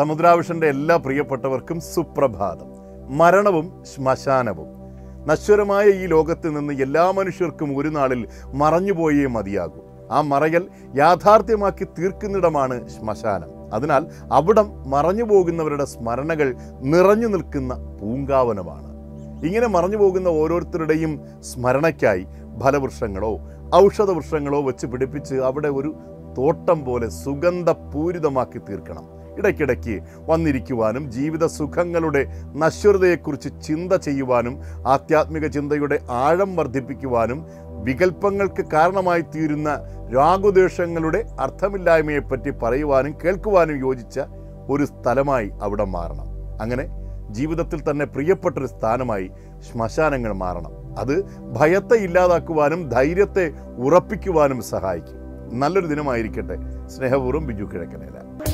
സമുദ്രാവിഷന്റെ എല്ലാ പ്രിയപ്പെട്ടവർക്കും സുപ്രഭാതം മരണവും ശ്മശാനവും നശ്വരമായ ഈ ലോകത്ത് നിന്ന് എല്ലാ മനുഷ്യർക്കും ഒരു നാളിൽ മറഞ്ഞുപോയേ മതിയാകൂ ആ മറയൽ യാഥാർത്ഥ്യമാക്കി തീർക്കുന്നിടമാണ് ശ്മശാനം അതിനാൽ അവിടം മറഞ്ഞു പോകുന്നവരുടെ സ്മരണകൾ നിറഞ്ഞു നിൽക്കുന്ന പൂങ്കാവനമാണ് ഇങ്ങനെ മറഞ്ഞു പോകുന്ന ഓരോരുത്തരുടെയും സ്മരണയ്ക്കായി ഫലവൃക്ഷങ്ങളോ ഔഷധ വൃക്ഷങ്ങളോ വെച്ച് പിടിപ്പിച്ച് അവിടെ ഒരു തോട്ടം പോലെ സുഗന്ധപൂരിതമാക്കി തീർക്കണം ഇടയ്ക്കിടയ്ക്ക് വന്നിരിക്കുവാനും ജീവിത സുഖങ്ങളുടെ നശ്വരതയെക്കുറിച്ച് ചിന്ത ചെയ്യുവാനും ആധ്യാത്മിക ചിന്തയുടെ ആഴം വർദ്ധിപ്പിക്കുവാനും വികല്പങ്ങൾക്ക് കാരണമായി തീരുന്ന രാഗുദ്വേഷങ്ങളുടെ അർത്ഥമില്ലായ്മയെപ്പറ്റി പറയുവാനും കേൾക്കുവാനും യോജിച്ച ഒരു സ്ഥലമായി അവിടെ മാറണം അങ്ങനെ ജീവിതത്തിൽ തന്നെ പ്രിയപ്പെട്ടൊരു സ്ഥാനമായി ശ്മശാനങ്ങൾ മാറണം അത് ഭയത്തെ ഇല്ലാതാക്കുവാനും ധൈര്യത്തെ ഉറപ്പിക്കുവാനും സഹായിക്കും നല്ലൊരു ദിനമായിരിക്കട്ടെ സ്നേഹപൂർവ്വം ബിജു കിഴക്കനേല